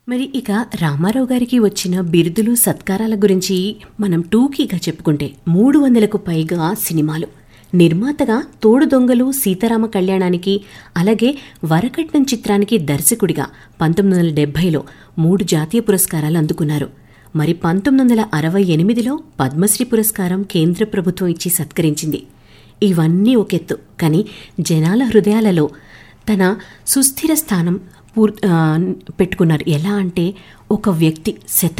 మరి ఇక రామారావు గారికి వచ్చిన బిరుదులు సత్కారాల గురించి మనం టూకీగా చెప్పుకుంటే మూడు వందలకు పైగా సినిమాలు నిర్మాతగా తోడు దొంగలు సీతారామ కళ్యాణానికి అలాగే వరకట్నం చిత్రానికి దర్శకుడిగా పంతొమ్మిది వందల డెబ్బైలో మూడు జాతీయ పురస్కారాలు అందుకున్నారు మరి పంతొమ్మిది వందల అరవై ఎనిమిదిలో పద్మశ్రీ పురస్కారం కేంద్ర ప్రభుత్వం ఇచ్చి సత్కరించింది ఇవన్నీ ఒకెత్తు కానీ జనాల హృదయాలలో తన సుస్థిర స్థానం పూర్ ఆ, పెట్టుకున్నారు ఎలా అంటే ఒక వ్యక్తి శత